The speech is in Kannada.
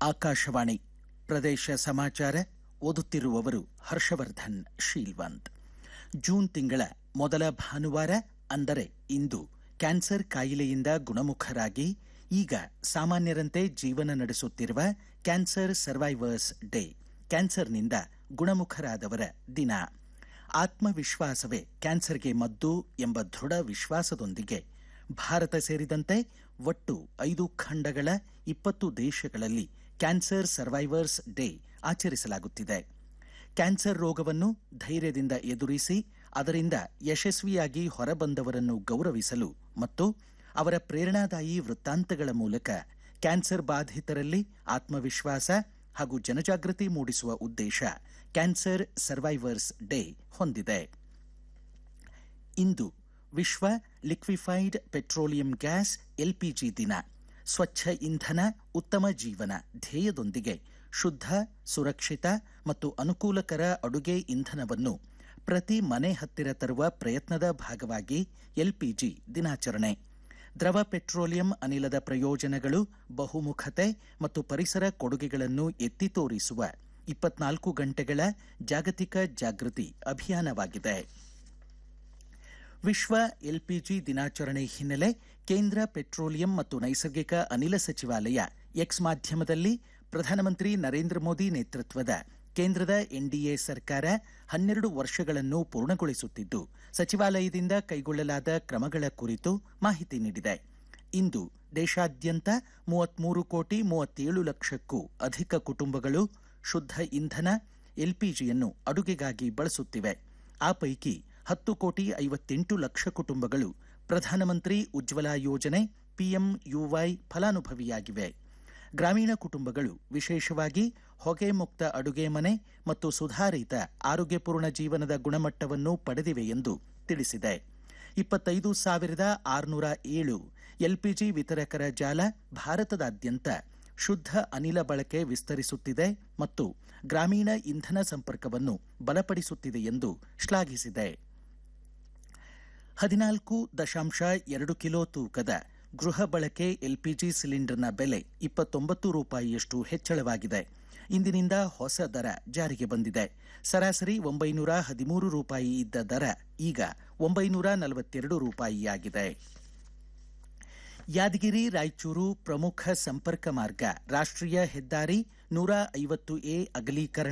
ಆಕಾಶವಾಣಿ ಪ್ರದೇಶ ಸಮಾಚಾರ ಓದುತ್ತಿರುವವರು ಹರ್ಷವರ್ಧನ್ ಶೀಲ್ವಂತ್ ಜೂನ್ ತಿಂಗಳ ಮೊದಲ ಭಾನುವಾರ ಅಂದರೆ ಇಂದು ಕ್ಯಾನ್ಸರ್ ಕಾಯಿಲೆಯಿಂದ ಗುಣಮುಖರಾಗಿ ಈಗ ಸಾಮಾನ್ಯರಂತೆ ಜೀವನ ನಡೆಸುತ್ತಿರುವ ಕ್ಯಾನ್ಸರ್ ಸರ್ವೈವರ್ಸ್ ಡೇ ಕ್ಯಾನ್ಸರ್ನಿಂದ ಗುಣಮುಖರಾದವರ ದಿನ ಆತ್ಮವಿಶ್ವಾಸವೇ ಕ್ಯಾನ್ಸರ್ಗೆ ಮದ್ದು ಎಂಬ ದೃಢ ವಿಶ್ವಾಸದೊಂದಿಗೆ ಭಾರತ ಸೇರಿದಂತೆ ಒಟ್ಟು ಐದು ಖಂಡಗಳ ಇಪ್ಪತ್ತು ದೇಶಗಳಲ್ಲಿ ಕ್ಯಾನ್ಸರ್ ಸರ್ವೈವರ್ಸ್ ಡೇ ಆಚರಿಸಲಾಗುತ್ತಿದೆ ಕ್ಯಾನ್ಸರ್ ರೋಗವನ್ನು ಧೈರ್ಯದಿಂದ ಎದುರಿಸಿ ಅದರಿಂದ ಯಶಸ್ವಿಯಾಗಿ ಹೊರಬಂದವರನ್ನು ಗೌರವಿಸಲು ಮತ್ತು ಅವರ ಪ್ರೇರಣಾದಾಯಿ ವೃತ್ತಾಂತಗಳ ಮೂಲಕ ಕ್ಯಾನ್ಸರ್ ಬಾಧಿತರಲ್ಲಿ ಆತ್ಮವಿಶ್ವಾಸ ಹಾಗೂ ಜನಜಾಗೃತಿ ಮೂಡಿಸುವ ಉದ್ದೇಶ ಕ್ಯಾನ್ಸರ್ ಸರ್ವೈವರ್ಸ್ ಡೇ ಹೊಂದಿದೆ ಇಂದು ವಿಶ್ವ ಲಿಕ್ವಿಫೈಡ್ ಪೆಟ್ರೋಲಿಯಂ ಗ್ಯಾಸ್ ಎಲ್ಪಿಜಿ ದಿನ ಸ್ವಚ್ಛ ಇಂಧನ ಉತ್ತಮ ಜೀವನ ಧ್ಯೇಯದೊಂದಿಗೆ ಶುದ್ಧ ಸುರಕ್ಷಿತ ಮತ್ತು ಅನುಕೂಲಕರ ಅಡುಗೆ ಇಂಧನವನ್ನು ಪ್ರತಿ ಮನೆ ಹತ್ತಿರ ತರುವ ಪ್ರಯತ್ನದ ಭಾಗವಾಗಿ ಎಲ್ಪಿಜಿ ದಿನಾಚರಣೆ ದ್ರವ ಪೆಟ್ರೋಲಿಯಂ ಅನಿಲದ ಪ್ರಯೋಜನಗಳು ಬಹುಮುಖತೆ ಮತ್ತು ಪರಿಸರ ಕೊಡುಗೆಗಳನ್ನು ಎತ್ತಿ ತೋರಿಸುವ ಇಪ್ಪತ್ನಾಲ್ಕು ಗಂಟೆಗಳ ಜಾಗತಿಕ ಜಾಗೃತಿ ಅಭಿಯಾನವಾಗಿದೆ ವಿಶ್ವ ಎಲ್ಪಿಜಿ ದಿನಾಚರಣೆ ಹಿನ್ನೆಲೆ ಕೇಂದ್ರ ಪೆಟ್ರೋಲಿಯಂ ಮತ್ತು ನೈಸರ್ಗಿಕ ಅನಿಲ ಸಚಿವಾಲಯ ಎಕ್ಸ್ ಮಾಧ್ಯಮದಲ್ಲಿ ಪ್ರಧಾನಮಂತ್ರಿ ನರೇಂದ್ರ ಮೋದಿ ನೇತೃತ್ವದ ಕೇಂದ್ರದ ಎನ್ಡಿಎ ಸರ್ಕಾರ ಹನ್ನೆರಡು ವರ್ಷಗಳನ್ನು ಪೂರ್ಣಗೊಳಿಸುತ್ತಿದ್ದು ಸಚಿವಾಲಯದಿಂದ ಕೈಗೊಳ್ಳಲಾದ ಕ್ರಮಗಳ ಕುರಿತು ಮಾಹಿತಿ ನೀಡಿದೆ ಇಂದು ದೇಶಾದ್ಯಂತ ಮೂವತ್ಮೂರು ಕೋಟಿ ಮೂವತ್ತೇಳು ಲಕ್ಷಕ್ಕೂ ಅಧಿಕ ಕುಟುಂಬಗಳು ಶುದ್ಧ ಇಂಧನ ಎಲ್ಪಿಜಿಯನ್ನು ಅಡುಗೆಗಾಗಿ ಬಳಸುತ್ತಿವೆ ಆ ಪೈಕಿ ಹತ್ತು ಕೋಟಿ ಐವತ್ತೆಂಟು ಲಕ್ಷ ಕುಟುಂಬಗಳು ಪ್ರಧಾನಮಂತ್ರಿ ಉಜ್ವಲ ಯೋಜನೆ ಪಿಎಂಯುವೈ ಫಲಾನುಭವಿಯಾಗಿವೆ ಗ್ರಾಮೀಣ ಕುಟುಂಬಗಳು ವಿಶೇಷವಾಗಿ ಹೊಗೆ ಮುಕ್ತ ಅಡುಗೆ ಮನೆ ಮತ್ತು ಸುಧಾರಿತ ಆರೋಗ್ಯಪೂರ್ಣ ಜೀವನದ ಗುಣಮಟ್ಟವನ್ನು ಪಡೆದಿವೆ ಎಂದು ತಿಳಿಸಿದೆ ಇಪ್ಪತ್ತೈದು ಸಾವಿರದ ಆರುನೂರ ಏಳು ಎಲ್ಪಿಜಿ ವಿತರಕರ ಜಾಲ ಭಾರತದಾದ್ಯಂತ ಶುದ್ಧ ಅನಿಲ ಬಳಕೆ ವಿಸ್ತರಿಸುತ್ತಿದೆ ಮತ್ತು ಗ್ರಾಮೀಣ ಇಂಧನ ಸಂಪರ್ಕವನ್ನು ಬಲಪಡಿಸುತ್ತಿದೆ ಎಂದು ಶ್ಲಾಘಿಸಿದೆ ಹದಿನಾಲ್ಕು ದಶಾಂಶ ಎರಡು ಕಿಲೋ ತೂಕದ ಗೃಹ ಬಳಕೆ ಎಲ್ಪಿಜಿ ಸಿಲಿಂಡರ್ನ ಬೆಲೆ ಇಪ್ಪತ್ತೊಂಬತ್ತು ರೂಪಾಯಿಯಷ್ಟು ಹೆಚ್ಚಳವಾಗಿದೆ ಇಂದಿನಿಂದ ಹೊಸ ದರ ಜಾರಿಗೆ ಬಂದಿದೆ ಸರಾಸರಿ ಒಂಬೈನೂರ ಹದಿಮೂರು ರೂಪಾಯಿ ಇದ್ದ ದರ ಈಗ ಒಂಬೈನೂರ ನಲವತ್ತೆರಡು ರೂಪಾಯಿಯಾಗಿದೆ ಯಾದಗಿರಿ ರಾಯಚೂರು ಪ್ರಮುಖ ಸಂಪರ್ಕ ಮಾರ್ಗ ರಾಷ್ಟ್ರೀಯ ಹೆದ್ದಾರಿ ನೂರ ಐವತ್ತು ಎ ಅಗಲೀಕರಣ